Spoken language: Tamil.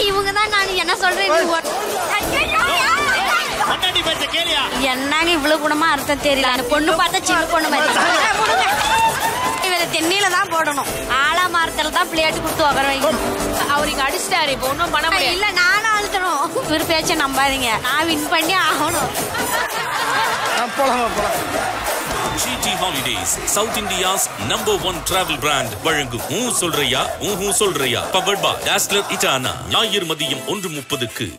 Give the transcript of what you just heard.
இவங்க தான் நான் என்ன சொல்றேன் நீ ஓ- பொண்டாட்டி பேச்ச கேளியா என்னங்க இவ்வளவு குணமா அர்த்தம் தெரியல அந்த பொண்ணு பார்த்தா சின்ன பொண்ணு மாதிரி இவரை தென்னில தான் போடணும் ஆலா மரத்துல தான் பிளேட் கொடுத்து உட்கார வைக்கணும் அவர் இங்க அடிச்சிட்டாரு இப்போ ஒன்றும் பண்ண முடியாது இல்ல நானும் அழுத்தணும் இவர் பேச்ச நம்பாதீங்க நான் வின் பண்ணி ஆகணும் போலாமா போலாம் GT Holidays, South India's number one travel brand வழங்கும் ஊ சொல்றியா ஊ சொல்றியா பவர்ட் பை டாஸ்லர் இட்டானா ஞாயிறு மதியம் ஒன்று முப்பதுக்கு